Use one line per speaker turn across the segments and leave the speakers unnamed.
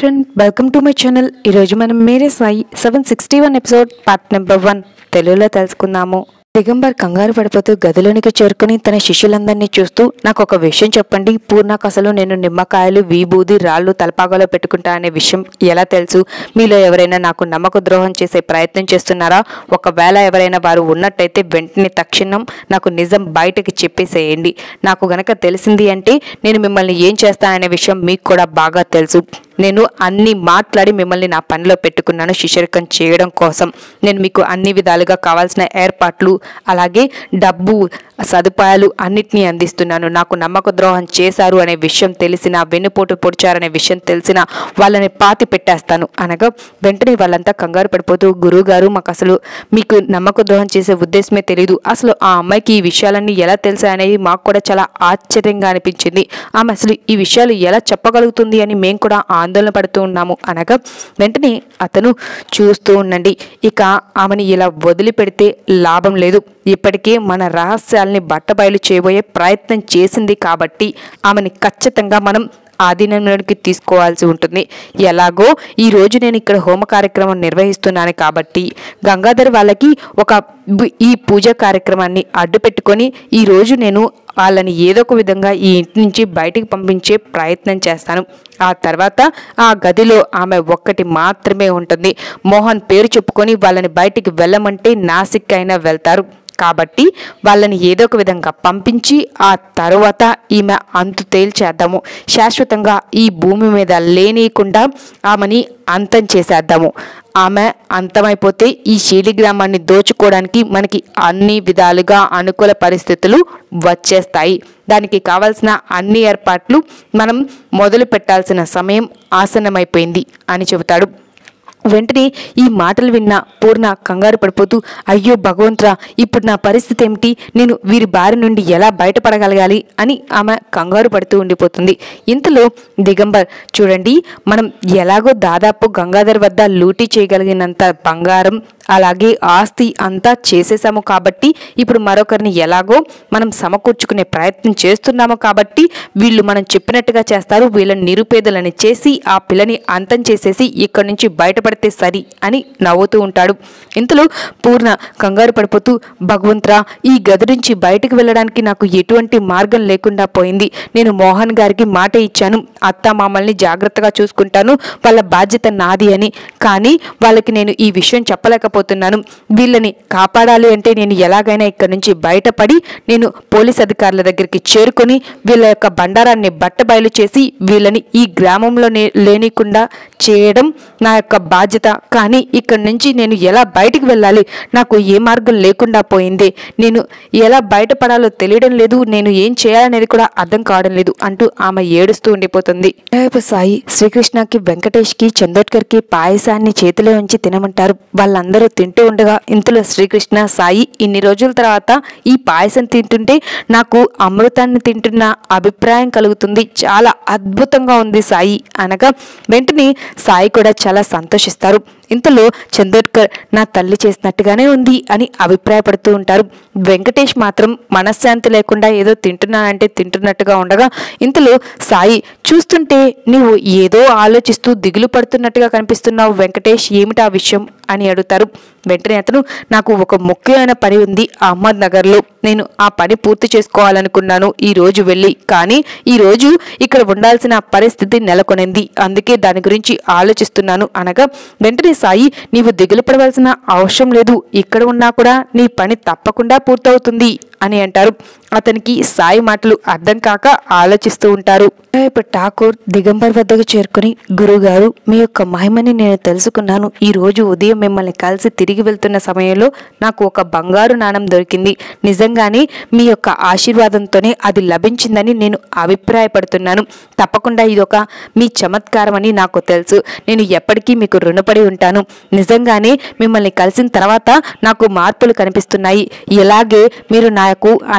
friend welcome to my channel ఈరోజు మనం Mere Sai seven sixty one episode part number one తెలుగులో తెలుసుకుందాము దిగంబర్ కంగారు పడిపోతూ గదిలోనికి చేరుకుని తన శిష్యులందరినీ చూస్తూ నాకు ఒక విషయం చెప్పండి పూర్ణకు అసలు నేను నిమ్మకాయలు వీబూది రాళ్ళు తలపాగాలో పెట్టుకుంటా అనే విషయం ఎలా తెలుసు మీలో ఎవరైనా నాకు నమ్మక ద్రోహం చేసే ప్రయత్నం చేస్తున్నారా ఒకవేళ ఎవరైనా వారు ఉన్నట్టయితే వెంటనే తక్షణం నాకు నిజం బయటకి చెప్పేసేయండి నాకు గనక తెలిసింది అంటే నేను మిమ్మల్ని ఏం చేస్తాననే విషయం మీకు కూడా బాగా తెలుసు నేను అన్ని మాట్లాడి మిమ్మల్ని నా పనిలో పెట్టుకున్నాను శిష్యరికం చేయడం కోసం నేను మీకు అన్ని విధాలుగా కావాల్సిన ఏర్పాట్లు అలాగే డబ్బు సదుపాయాలు అన్నిటినీ అందిస్తున్నాను నాకు నమ్మక ద్రోహం చేశారు అనే విషయం తెలిసిన వెన్నుపోటు పొడిచారనే విషయం తెలిసిన వాళ్ళని పాతి పెట్టేస్తాను అనగా వెంటనే వాళ్ళంతా కంగారు పడిపోతూ గురువు గారు మాకు అసలు మీకు నమ్మక ద్రోహం చేసే ఉద్దేశమే తెలియదు అసలు ఆ అమ్మాయికి ఈ విషయాలన్నీ ఎలా తెలుసా అనేది మాకు కూడా చాలా ఆశ్చర్యంగా అనిపించింది ఆమె అసలు ఈ విషయాలు ఎలా చెప్పగలుగుతుంది అని మేము కూడా ఆందోళన పడుతూ ఉన్నాము అనగా వెంటనే అతను చూస్తూ ఉండండి ఇక ఆమెని ఇలా వదిలిపెడితే లాభం లేదు ఇప్పటికే మన రహస్యాల్ని బట్టబయలు చేయబోయే ప్రయత్నం చేసింది కాబట్టి ఆమెని ఖచ్చితంగా మనం ఆధీనంలోకి తీసుకోవాల్సి ఉంటుంది ఎలాగో ఈ రోజు నేను ఇక్కడ హోమ కార్యక్రమం నిర్వహిస్తున్నాను కాబట్టి గంగాధర్ వాళ్ళకి ఒక బు- ఈ పూజ కార్యక్రమాన్ని అడ్డు పెట్టుకొని ఈ రోజు నేను వాళ్ళని ఏదో ఒక విధంగా ఈ ఇంటి నుంచి బయటికి పంపించే ప్రయత్నం చేస్తాను ఆ తర్వాత ఆ గదిలో ఆమె ఒక్కటి మాత్రమే ఉంటుంది మోహన్ పేరు చెప్పుకొని వాళ్ళని బయటికి వెళ్ళమంటే నాసిక్ అయినా వెళ్తారు కాబట్టి వాళ్ళని ఏదో ఒక విధంగా పంపించి ఆ తర్వాత ఈమె అంతు తేల్చేద్దాము శాశ్వతంగా ఈ భూమి మీద లేనీయకుండా ఆమెని అంతం చేసేద్దాము ఆమె అంతమైపోతే ఈ శీలిగ్రామాన్ని దోచుకోవడానికి మనకి అన్ని విధాలుగా అనుకూల పరిస్థితులు వచ్చేస్తాయి దానికి కావాల్సిన అన్ని ఏర్పాట్లు మనం మొదలు పెట్టాల్సిన సమయం ఆసన్నమైపోయింది అని చెబుతాడు వెంటనే ఈ మాటలు విన్న పూర్ణ కంగారు పడిపోతూ అయ్యో భగవంతురా ఇప్పుడు నా పరిస్థితి ఏమిటి నేను వీరి బారి నుండి ఎలా బయటపడగలగాలి అని ఆమె కంగారు పడుతూ ఉండిపోతుంది ఇంతలో దిగంబర్ చూడండి మనం ఎలాగో దాదాపు గంగాధర్ వద్ద లూటీ చేయగలిగినంత బంగారం అలాగే ఆస్తి అంతా చేసేసాము కాబట్టి ఇప్పుడు మరొకరిని ఎలాగో మనం సమకూర్చుకునే ప్రయత్నం చేస్తున్నాము కాబట్టి వీళ్ళు మనం చెప్పినట్టుగా చేస్తారు వీళ్ళని నిరుపేదలని చేసి ఆ పిల్లని అంతం చేసేసి ఇక్కడి నుంచి బయటపడితే సరి అని నవ్వుతూ ఉంటాడు ఇంతలో పూర్ణ కంగారు పడిపోతూ భగవంతురా ఈ గది నుంచి బయటకు వెళ్ళడానికి నాకు ఎటువంటి మార్గం లేకుండా పోయింది నేను మోహన్ గారికి మాట ఇచ్చాను అత్త మామల్ని జాగ్రత్తగా చూసుకుంటాను వాళ్ళ బాధ్యత నాది అని కానీ వాళ్ళకి నేను ఈ విషయం చెప్పలేకపోతున్నాను వీళ్ళని కాపాడాలి అంటే నేను ఎలాగైనా ఇక్కడి నుంచి బయటపడి నేను పోలీస్ అధికారుల దగ్గరికి చేరుకొని వీళ్ళ యొక్క బండారాన్ని బట్టబయలు చేసి వీళ్ళని ఈ గ్రామంలో నే- లేనికుండా చేయడం నా యొక్క బాధ్యత కానీ ఇక్కడి నుంచి నేను ఎలా బయటికి వెళ్ళాలి నాకు ఏ మార్గం లేకుండా పోయింది నేను ఎలా బయటపడాలో తెలియడం లేదు నేను ఏం చేయాలనేది కూడా అర్థం కావడం లేదు అంటూ ఆమె ఏడుస్తూ ఉండిపోతుంది రేపు సాయి శ్రీకృష్ణకి వెంకటేష్కి చందోడ్కర్కి పాయసాన్ని చేతిలో ఉంచి తినమంటారు వాళ్ళందరూ తింటూ ఉండగా ఇంతలో శ్రీకృష్ణ సాయి ఇన్ని రోజుల తర్వాత ఈ పాయసం తింటుంటే నాకు అమృతాన్ని తింటున్న అభిప్రాయం కలుగుతుంది చాలా అద్భుతంగా ఉంది సాయి అనగా వెంటనే సాయి కూడా చాలా సంతోషిస్తారు ఇంతలో చందోడ్కర్ నా తల్లి చేసినట్టుగానే ఉంది అని అభిప్రాయపడుతూ ఉంటారు వెంకటేష్ మాత్రం మనశ్శాంతి లేకుండా ఏదో తింటున్నానంటే తింటున్నట్టుగా ఉండగా ఇంతలో సాయి చూస్తుంటే నీవు ఏదో ఆలోచిస్తూ దిగులు పడుతున్నట్టుగా కనిపిస్తున్నావు వెంకటేష్ ఏమిటా విషయం అని అడుగుతారు వెంటనే అతను నాకు ఒక ముఖ్యమైన పని ఉంది అహ్మద్ నగర్లో నేను ఆ పని పూర్తి చేసుకోవాలనుకున్నాను ఈ రోజు వెళ్ళి కానీ ఈ రోజు ఇక్కడ ఉండాల్సిన పరిస్థితి నెలకొనింది అందుకే దాని గురించి ఆలోచిస్తున్నాను అనగా వెంటనే సాయి నీవు దిగులు పడవలసిన అవసరం లేదు ఇక్కడ ఉన్నా కూడా నీ పని తప్పకుండా పూర్తవుతుంది అని అంటారు అతనికి సాయి మాటలు అర్థం కాక ఆలోచిస్తూ ఉంటారు ఇప్పుడు ఠాకూర్ దిగంబర్ వద్దకు చేరుకుని గురుగారు మీ యొక్క మహిమని నేను తెలుసుకున్నాను ఈ రోజు ఉదయం మిమ్మల్ని కలిసి తిరిగి వెళ్తున్న సమయంలో నాకు ఒక బంగారు నాణం దొరికింది నిజంగానే మీ యొక్క ఆశీర్వాదంతోనే అది లభించిందని నేను అభిప్రాయపడుతున్నాను తప్పకుండా ఇది ఒక మీ చమత్కారం అని నాకు తెలుసు నేను ఎప్పటికీ మీకు రుణపడి ఉంటాను నిజంగానే మిమ్మల్ని కలిసిన తర్వాత నాకు మార్పులు కనిపిస్తున్నాయి ఇలాగే మీరు నాకు అన్ని విధాలుగా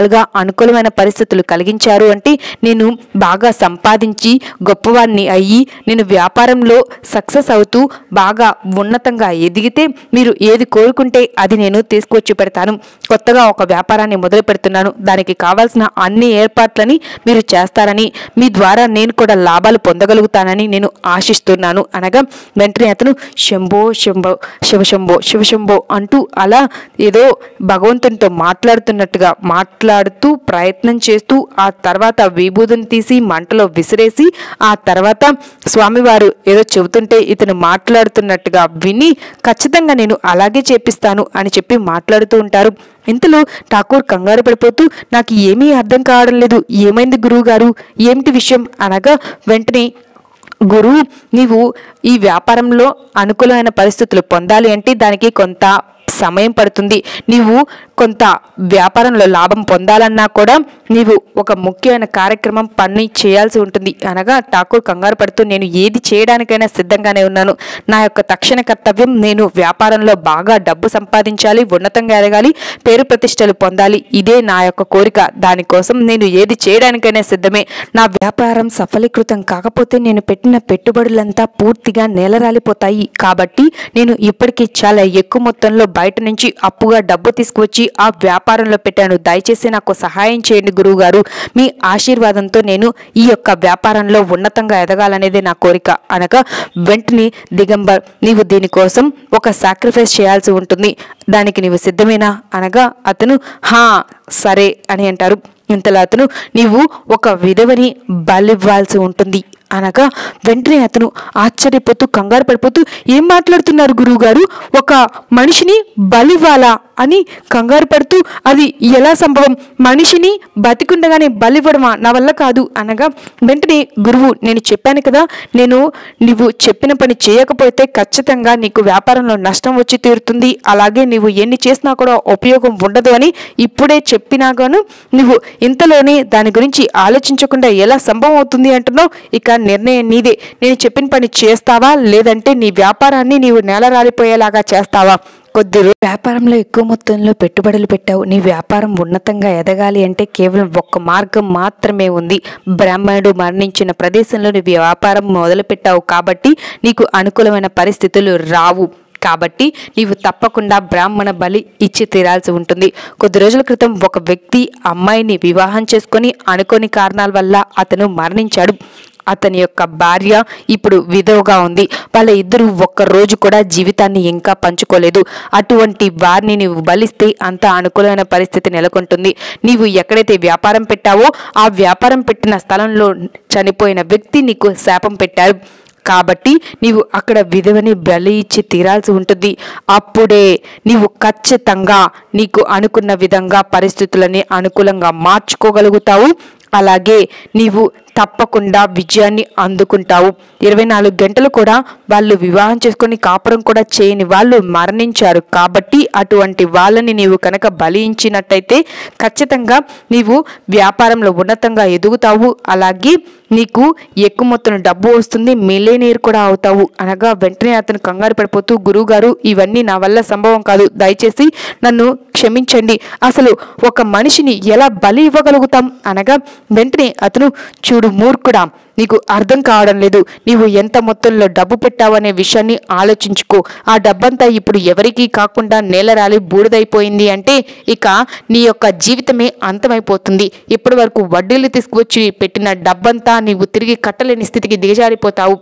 విధాలుగా అనుకూలమైన పరిస్థితులు కలిగించారు అంటే నేను బాగా సంపాదించి గొప్పవాడిని అయ్యి నేను వ్యాపారంలో సక్సెస్ అవుతూ బాగా ఉన్నతంగా ఎదిగితే మీరు ఏది కోరుకుంటే అది నేను తీసుకొచ్చి పెడతాను కొత్తగా ఒక వ్యాపారాన్ని మొదలు పెడుతున్నాను దానికి కావాల్సిన అన్ని ఏర్పాట్లని మీరు చేస్తారని మీ ద్వారా నేను కూడా లాభాలు పొందగలుగుతానని నేను ఆశిస్తున్నాను అనగా వెంటనే అతను శంభో శంభో శివశంభో శివశంభో అంటూ అలా ఏదో భగవంతునితో మాట్లాడుతున్నట్టుగా మాట్లాడుతూ ప్రయత్నం చేస్తూ ఆ తర్వాత విభూతిని తీసి మంటలో విసిరేసి ఆ తర్వాత స్వామివారు ఏదో చెబుతుంటే ఇతను మాట్లాడుతున్నట్టుగా విని ఖచ్చితంగా నేను అలాగే చేపిస్తాను అని చెప్పి మాట్లాడుతూ ఉంటారు ఇంతలో ఠాకూర్ కంగారు పడిపోతూ నాకు ఏమీ అర్థం కావడం లేదు ఏమైంది గురువు గారు ఏమిటి విషయం అనగా వెంటనే గురువు నీవు ఈ వ్యాపారంలో అనుకూలమైన పరిస్థితులు పొందాలి అంటే దానికి కొంత సమయం పడుతుంది నీవు కొంత వ్యాపారంలో లాభం పొందాలన్నా కూడా నీవు ఒక ముఖ్యమైన కార్యక్రమం పని చేయాల్సి ఉంటుంది అనగా ఠాకూర్ కంగారు పడుతూ నేను ఏది చేయడానికైనా సిద్ధంగానే ఉన్నాను నా యొక్క తక్షణ కర్తవ్యం నేను వ్యాపారంలో బాగా డబ్బు సంపాదించాలి ఉన్నతంగా ఎదగాలి పేరు ప్రతిష్టలు పొందాలి ఇదే నా యొక్క కోరిక దానికోసం నేను ఏది చేయడానికైనా సిద్ధమే నా వ్యాపారం సఫలీకృతం కాకపోతే నేను పెట్టిన పెట్టుబడులంతా పూర్తిగా నేలరాలిపోతాయి కాబట్టి నేను ఇప్పటికీ చాలా ఎక్కువ మొత్తంలో బయట నుంచి అప్పుగా డబ్బు తీసుకువచ్చి ఆ వ్యాపారంలో పెట్టాను దయచేసి నాకు సహాయం చేయండి గురువు గారు మీ ఆశీర్వాదంతో నేను ఈ యొక్క వ్యాపారంలో ఉన్నతంగా ఎదగాలనేదే నా కోరిక అనగా వెంటనే దిగంబర్ నీవు దీనికోసం ఒక సాక్రిఫైస్ చేయాల్సి ఉంటుంది దానికి నీవు సిద్ధమేనా అనగా అతను హా సరే అని అంటారు ఇంతలో అతను నీవు ఒక విధవని బలివ్వాల్సి ఉంటుంది అనగా వెంటనే అతను ఆశ్చర్యపోతూ కంగారు పడిపోతూ ఏం మాట్లాడుతున్నారు గురువుగారు ఒక మనిషిని బలివ్వాలా అని కంగారు పడుతూ అది ఎలా సంభవం మనిషిని బతికుండగానే బలివ్వడమా నా వల్ల కాదు అనగా వెంటనే గురువు నేను చెప్పాను కదా నేను నువ్వు చెప్పిన పని చేయకపోతే ఖచ్చితంగా నీకు వ్యాపారంలో నష్టం వచ్చి తీరుతుంది అలాగే నీవు ఎన్ని చేసినా కూడా ఉపయోగం ఉండదు అని ఇప్పుడే చెప్పినాగాను నువ్వు ఇంతలోనే దాని గురించి ఆలోచించకుండా ఎలా సంభవం అవుతుంది అంటున్నావు ఇక నిర్ణయం నీదే నేను చెప్పిన పని చేస్తావా లేదంటే నీ వ్యాపారాన్ని నీవు నేలరాలిపోయేలాగా చేస్తావా కొద్ది రో- వ్యాపారంలో ఎక్కువ మొత్తంలో పెట్టుబడులు పెట్టావు నీ వ్యాపారం ఉన్నతంగా ఎదగాలి అంటే కేవలం ఒక్క మార్గం మాత్రమే ఉంది బ్రాహ్మణుడు మరణించిన ప్రదేశంలో నువ్వు వ్యాపారం మొదలు పెట్టావు కాబట్టి నీకు అనుకూలమైన పరిస్థితులు రావు కాబట్టి నీవు తప్పకుండా బ్రాహ్మణ బలి ఇచ్చి తీరాల్సి ఉంటుంది కొద్ది రోజుల క్రితం ఒక వ్యక్తి అమ్మాయిని వివాహం చేసుకొని అనుకోని కారణాల వల్ల అతను మరణించాడు అతని యొక్క భార్య ఇప్పుడు విధవగా ఉంది వాళ్ళ ఇద్దరు ఒక్క రోజు కూడా జీవితాన్ని ఇంకా పంచుకోలేదు అటువంటి వారిని నీవు బలిస్తే అంత అనుకూలమైన పరిస్థితి నెలకొంటుంది నీవు ఎక్కడైతే వ్యాపారం పెట్టావో ఆ వ్యాపారం పెట్టిన స్థలంలో చనిపోయిన వ్యక్తి నీకు శాపం పెట్టారు కాబట్టి నీవు అక్కడ విధవని బలి ఇచ్చి తీరాల్సి ఉంటుంది అప్పుడే నీవు ఖచ్చితంగా నీకు అనుకున్న విధంగా పరిస్థితులని అనుకూలంగా మార్చుకోగలుగుతావు అలాగే నీవు తప్పకుండా విజయాన్ని అందుకుంటావు ఇరవై నాలుగు గంటలు కూడా వాళ్ళు వివాహం చేసుకొని కాపురం కూడా చేయని వాళ్ళు మరణించారు కాబట్టి అటువంటి వాళ్ళని నీవు కనుక బలించినట్టయితే ఖచ్చితంగా నీవు వ్యాపారంలో ఉన్నతంగా ఎదుగుతావు అలాగే నీకు ఎక్కువ మొత్తం డబ్బు వస్తుంది మిలేనియర్ కూడా అవుతావు అనగా వెంటనే అతను కంగారు పడిపోతూ గురువు గారు ఇవన్నీ నా వల్ల సంభవం కాదు దయచేసి నన్ను క్షమించండి అసలు ఒక మనిషిని ఎలా బలి ఇవ్వగలుగుతాం అనగా వెంటనే అతను చూడు మూర్ఖుడా నీకు అర్థం కావడం లేదు నీవు ఎంత మొత్తంలో డబ్బు పెట్టావనే విషయాన్ని ఆలోచించుకో ఆ డబ్బంతా ఇప్పుడు ఎవరికీ కాకుండా నేలరాలి బూడిదైపోయింది అంటే ఇక నీ యొక్క జీవితమే అంతమైపోతుంది ఇప్పటి వరకు వడ్డీలు తీసుకువచ్చి పెట్టిన డబ్బంతా నీవు తిరిగి కట్టలేని స్థితికి దిగజారిపోతావు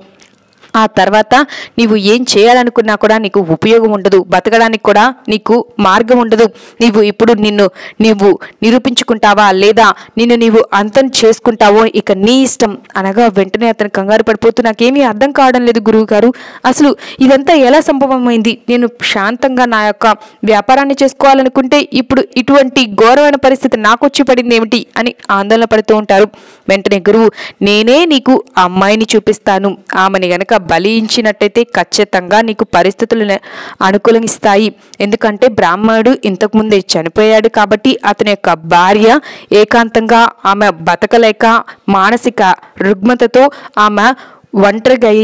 ఆ తర్వాత నీవు ఏం చేయాలనుకున్నా కూడా నీకు ఉపయోగం ఉండదు బతకడానికి కూడా నీకు మార్గం ఉండదు నీవు ఇప్పుడు నిన్ను నీవు నిరూపించుకుంటావా లేదా నిన్ను నీవు అంతం చేసుకుంటావో ఇక నీ ఇష్టం అనగా వెంటనే అతను కంగారు పడిపోతూ నాకేమీ అర్థం కావడం లేదు గురువు గారు అసలు ఇదంతా ఎలా సంభవమైంది నేను శాంతంగా నా యొక్క వ్యాపారాన్ని చేసుకోవాలనుకుంటే ఇప్పుడు ఇటువంటి ఘోరమైన పరిస్థితి నాకు వచ్చి పడింది ఏమిటి అని ఆందోళన పడుతూ ఉంటారు వెంటనే గురువు నేనే నీకు ఆ అమ్మాయిని చూపిస్తాను ఆమెని గనక బలించినట్టయితే ఖచ్చితంగా నీకు పరిస్థితులు నే- అనుకూలిస్తాయి ఎందుకంటే బ్రాహ్మణుడు ఇంతకుముందే చనిపోయాడు కాబట్టి అతని యొక్క భార్య ఏకాంతంగా ఆమె బతకలేక మానసిక రుగ్మతతో ఆమె ఒంటరిగా అయి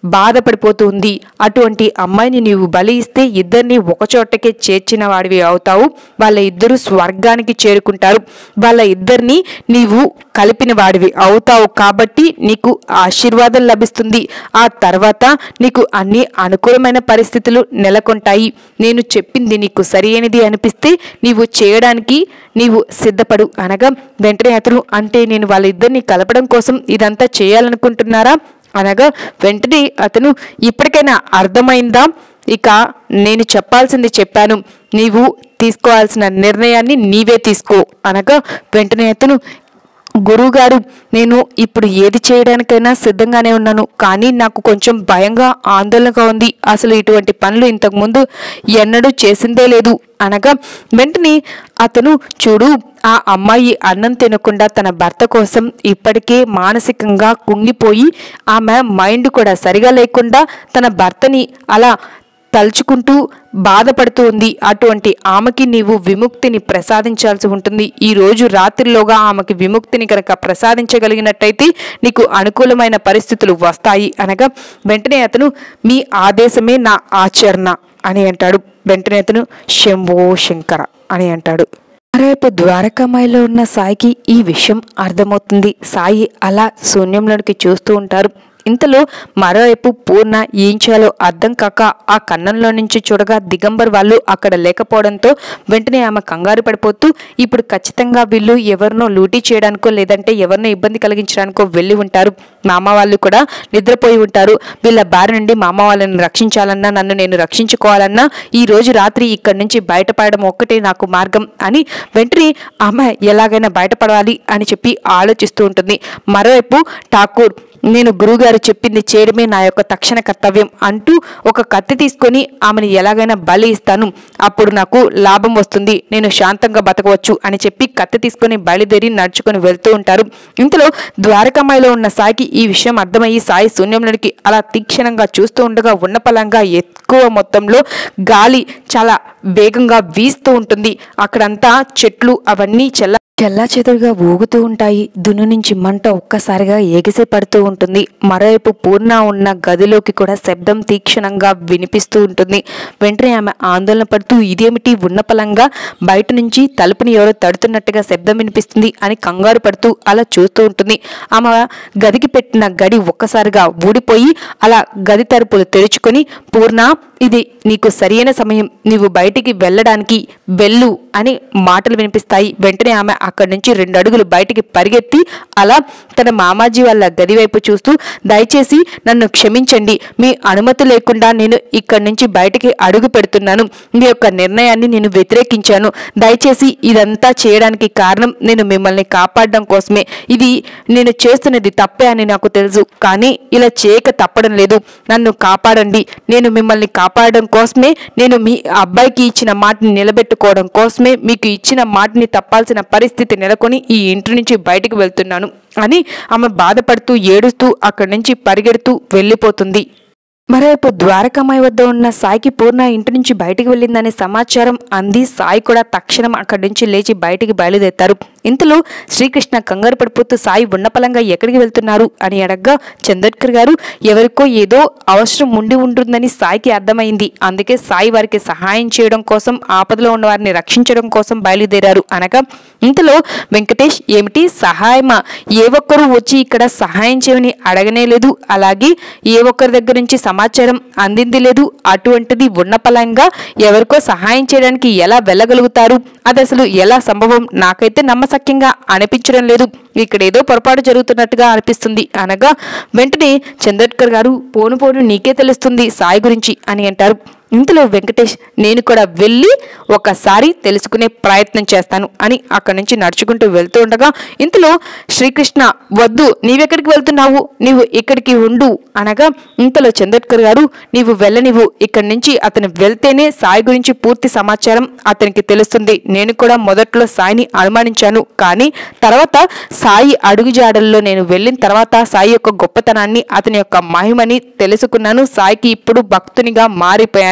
బాధపడిపోతూ ఉంది అటువంటి అమ్మాయిని నీవు బలి ఇస్తే ఇద్దరిని ఒకచోటకే చేర్చిన వాడివి అవుతావు వాళ్ళ ఇద్దరు స్వర్గానికి చేరుకుంటారు వాళ్ళ ఇద్దరిని నీవు కలిపిన వాడివి అవుతావు కాబట్టి నీకు ఆశీర్వాదం లభిస్తుంది ఆ తర్వాత నీకు అన్ని అనుకూలమైన పరిస్థితులు నెలకొంటాయి నేను చెప్పింది నీకు సరైనది అనిపిస్తే నీవు చేయడానికి నీవు సిద్ధపడు అనగా వెంటనే అతను అంటే నేను వాళ్ళిద్దరిని కలపడం కోసం ఇదంతా చేయాలనుకుంటున్నారా అనగా వెంటనే అతను ఇప్పటికైనా అర్థమైందా ఇక నేను చెప్పాల్సింది చెప్పాను నీవు తీసుకోవాల్సిన నిర్ణయాన్ని నీవే తీసుకో అనగా వెంటనే అతను గురువుగారు నేను ఇప్పుడు ఏది చేయడానికైనా సిద్ధంగానే ఉన్నాను కానీ నాకు కొంచెం భయంగా ఆందోళనగా ఉంది అసలు ఇటువంటి పనులు ఇంతకుముందు ఎన్నడూ చేసిందే లేదు అనగా వెంటనే అతను చూడు ఆ అమ్మాయి అన్నం తినకుండా తన భర్త కోసం ఇప్పటికే మానసికంగా కుంగిపోయి ఆమె మైండ్ కూడా సరిగా లేకుండా తన భర్తని అలా తలుచుకుంటూ బాధపడుతూ ఉంది అటువంటి ఆమెకి నీవు విముక్తిని ప్రసాదించాల్సి ఉంటుంది ఈ రోజు రాత్రిలోగా ఆమెకి విముక్తిని కనుక ప్రసాదించగలిగినట్టయితే నీకు అనుకూలమైన పరిస్థితులు వస్తాయి అనగా వెంటనే అతను మీ ఆదేశమే నా ఆచరణ అని అంటాడు వెంటనే అతను శంభో శంకర అని అంటాడు మరోవైపు ద్వారకామాయిలో ఉన్న సాయికి ఈ విషయం అర్థమవుతుంది సాయి అలా శూన్యంలోనికి చూస్తూ ఉంటారు ఇంతలో మరోవైపు పూర్ణ ఏం చేయాలో అర్థం కాక ఆ కన్నంలో నుంచి చూడగా దిగంబర్ వాళ్ళు అక్కడ లేకపోవడంతో వెంటనే ఆమె కంగారు పడిపోతూ ఇప్పుడు ఖచ్చితంగా వీళ్ళు ఎవరినో లూటీ చేయడానికో లేదంటే ఎవరినో ఇబ్బంది కలిగించడానికో వెళ్ళి ఉంటారు మామ వాళ్ళు కూడా నిద్రపోయి ఉంటారు వీళ్ళ బారి నుండి మామ వాళ్ళని రక్షించాలన్నా నన్ను నేను రక్షించుకోవాలన్నా ఈ రోజు రాత్రి ఇక్కడి నుంచి బయటపడడం ఒక్కటే నాకు మార్గం అని వెంటనే ఆమె ఎలాగైనా బయటపడాలి అని చెప్పి ఆలోచిస్తూ ఉంటుంది మరోవైపు ఠాకూర్ నేను గురువుగారు చెప్పింది చేయడమే నా యొక్క తక్షణ కర్తవ్యం అంటూ ఒక కత్తి తీసుకొని ఆమెను ఎలాగైనా బలి ఇస్తాను అప్పుడు నాకు లాభం వస్తుంది నేను శాంతంగా బతకవచ్చు అని చెప్పి కత్తి తీసుకొని బయలుదేరి నడుచుకొని వెళ్తూ ఉంటారు ఇంతలో ద్వారకామాయిలో ఉన్న సాయికి ఈ విషయం అర్థమయ్యి సాయి శూన్యంలోనికి అలా తీక్షణంగా చూస్తూ ఉండగా ఉన్నపలంగా ఎక్కువ మొత్తంలో గాలి చాలా వేగంగా వీస్తూ ఉంటుంది అక్కడంతా చెట్లు అవన్నీ చెల్ల చెల్లా చెదురుగా ఊగుతూ ఉంటాయి దును నుంచి మంట ఒక్కసారిగా ఎగిసి పడుతూ ఉంటుంది మరోవైపు పూర్ణ ఉన్న గదిలోకి కూడా శబ్దం తీక్షణంగా వినిపిస్తూ ఉంటుంది వెంటనే ఆమె ఆందోళన పడుతూ ఇదేమిటి ఉన్నపలంగా బయట నుంచి తలుపుని ఎవరో తడుతున్నట్టుగా శబ్దం వినిపిస్తుంది అని కంగారు పడుతూ అలా చూస్తూ ఉంటుంది ఆమె గదికి పెట్టిన గడి ఒక్కసారిగా ఊడిపోయి అలా గది తలుపులు తెరుచుకొని పూర్ణ ఇది నీకు సరైన సమయం నీవు బయటికి వెళ్ళడానికి వెళ్ళు అని మాటలు వినిపిస్తాయి వెంటనే ఆమె అక్కడి నుంచి రెండు అడుగులు బయటికి పరిగెత్తి అలా తన మామాజీ వాళ్ళ గది వైపు చూస్తూ దయచేసి నన్ను క్షమించండి మీ అనుమతి లేకుండా నేను ఇక్కడి నుంచి బయటికి అడుగు పెడుతున్నాను మీ యొక్క నిర్ణయాన్ని నేను వ్యతిరేకించాను దయచేసి ఇదంతా చేయడానికి కారణం నేను మిమ్మల్ని కాపాడడం కోసమే ఇది నేను చేస్తున్నది తప్పే అని నాకు తెలుసు కానీ ఇలా చేయక తప్పడం లేదు నన్ను కాపాడండి నేను మిమ్మల్ని కాపాడడం కోసమే నేను మీ అబ్బాయికి ఇచ్చిన మాటని నిలబెట్టుకోవడం కోసమే మీకు ఇచ్చిన మాటని తప్పాల్సిన పరిస్థితి నెలకొని ఈ ఇంటి నుంచి బయటికి వెళ్తున్నాను అని ఆమె బాధపడుతూ ఏడుస్తూ అక్కడి నుంచి పరిగెడుతూ వెళ్ళిపోతుంది మరోవైపు ద్వారకామాయి వద్ద ఉన్న సాయికి పూర్ణ ఇంటి నుంచి బయటికి వెళ్ళిందనే సమాచారం అంది సాయి కూడా తక్షణం అక్కడి నుంచి లేచి బయటికి బయలుదేరుతారు ఇంతలో శ్రీకృష్ణ కంగారు పడిపోతూ సాయి ఉన్నపలంగా ఎక్కడికి వెళ్తున్నారు అని అడగ్గా చందోద్కర్ గారు ఎవరికో ఏదో అవసరం ఉండి ఉంటుందని సాయికి అర్థమైంది అందుకే సాయి వారికి సహాయం చేయడం కోసం ఆపదలో ఉన్న వారిని రక్షించడం కోసం బయలుదేరారు అనగా ఇంతలో వెంకటేష్ ఏమిటి సహాయమా ఏ ఒక్కరూ వచ్చి ఇక్కడ సహాయం చేయమని అడగనే లేదు అలాగే ఏ ఒక్కరి దగ్గర నుంచి సమాచారం అందింది లేదు అటువంటిది ఉన్నపలంగా ఎవరికో సహాయం చేయడానికి ఎలా వెళ్ళగలుగుతారు అది అసలు ఎలా సంభవం నాకైతే నమ్మసక్యంగా అనిపించడం లేదు ఇక్కడ ఏదో పొరపాటు జరుగుతున్నట్టుగా అనిపిస్తుంది అనగా వెంటనే చంద్రడ్కర్ గారు పోను పోను నీకే తెలుస్తుంది సాయి గురించి అని అంటారు ఇంతలో వెంకటేష్ నేను కూడా వెళ్ళి ఒకసారి తెలుసుకునే ప్రయత్నం చేస్తాను అని అక్కడి నుంచి నడుచుకుంటూ వెళ్తూ ఉండగా ఇంతలో శ్రీకృష్ణ వద్దు నీవెక్కడికి వెళ్తున్నావు నీవు ఇక్కడికి ఉండు అనగా ఇంతలో చంద్రడ్కర్ గారు నీవు వెళ్ళనివ్వు ఇక్కడి నుంచి అతను వెళ్తేనే సాయి గురించి పూర్తి సమాచారం అతనికి తెలుస్తుంది నేను కూడా మొదట్లో సాయిని అనుమానించాను కానీ తర్వాత సాయి అడుగుజాడల్లో నేను వెళ్ళిన తర్వాత సాయి యొక్క గొప్పతనాన్ని అతని యొక్క మహిమని తెలుసుకున్నాను సాయికి ఇప్పుడు భక్తునిగా మారిపోయాను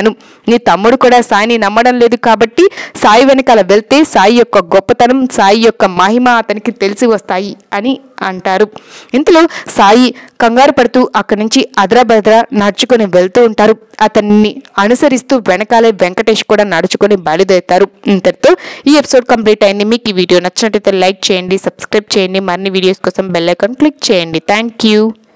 చెప్తాను నీ తమ్ముడు కూడా సాయిని నమ్మడం లేదు కాబట్టి సాయి వెనకాల వెళ్తే సాయి యొక్క గొప్పతనం సాయి యొక్క మహిమ అతనికి తెలిసి వస్తాయి అని అంటారు ఇంతలో సాయి కంగారు పడుతూ అక్కడి నుంచి అద్రభద్ర నడుచుకొని వెళ్తూ ఉంటారు అతన్ని అనుసరిస్తూ వెనకాలే వెంకటేష్ కూడా నడుచుకొని బయలుదేరుతారు ఇంతటితో ఈ ఎపిసోడ్ కంప్లీట్ అయింది మీకు ఈ వీడియో నచ్చినట్లయితే లైక్ చేయండి సబ్స్క్రైబ్ చేయండి మరిన్ని వీడియోస్ కోసం బెల్ ఐకాన్ క్లిక్ చేయండి థ్యాంక్ యూ